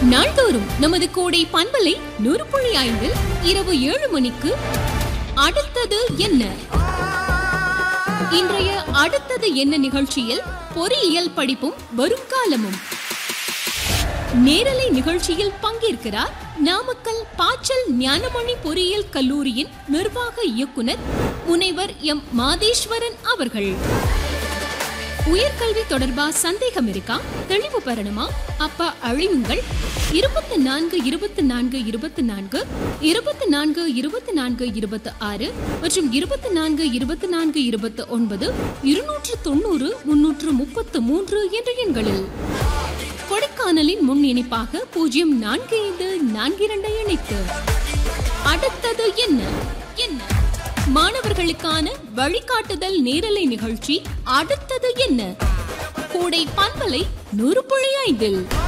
நாள்தோறும் நமது கோடை பண்பலை நூறு புள்ளி ஐந்தில் இரவு ஏழு மணிக்கு அடுத்தது என்ன இன்றைய அடுத்தது என்ன நிகழ்ச்சியில் பொறியியல் படிப்பும் வருங்காலமும் நேரலை நிகழ்ச்சியில் பங்கேற்கிறார் நாமக்கல் பாச்சல் ஞானமணி பொறியியல் கல்லூரியின் நிர்வாக இயக்குனர் முனைவர் எம் மாதேஸ்வரன் அவர்கள் உயர்கல்வி தொடர்பா சந்தேகம் இருக்கா தெளிவு பெறணுமா அப்ப அழியுங்கள் இருபத்தி நான்கு இருபத்தி நான்கு இருபத்தி நான்கு இருபத்தி நான்கு இருபத்தி நான்கு இருபத்தி ஆறு மற்றும் இருபத்தி நான்கு இருபத்தி நான்கு இருபத்தி ஒன்பது இருநூற்று தொண்ணூறு முன்னூற்று முப்பத்து மூன்று என்ற எண்களில் கொடைக்கானலின் முன் இணைப்பாக பூஜ்ஜியம் நான்கு ஐந்து நான்கு இரண்டை இணைத்து அடுத்தது என்ன என்ன மாணவர்களுக்கான வழிகாட்டுதல் நேரலை நிகழ்ச்சி அடுத்தது என்ன கோடை பண்பலை நூறு புள்ளி ஐந்தில்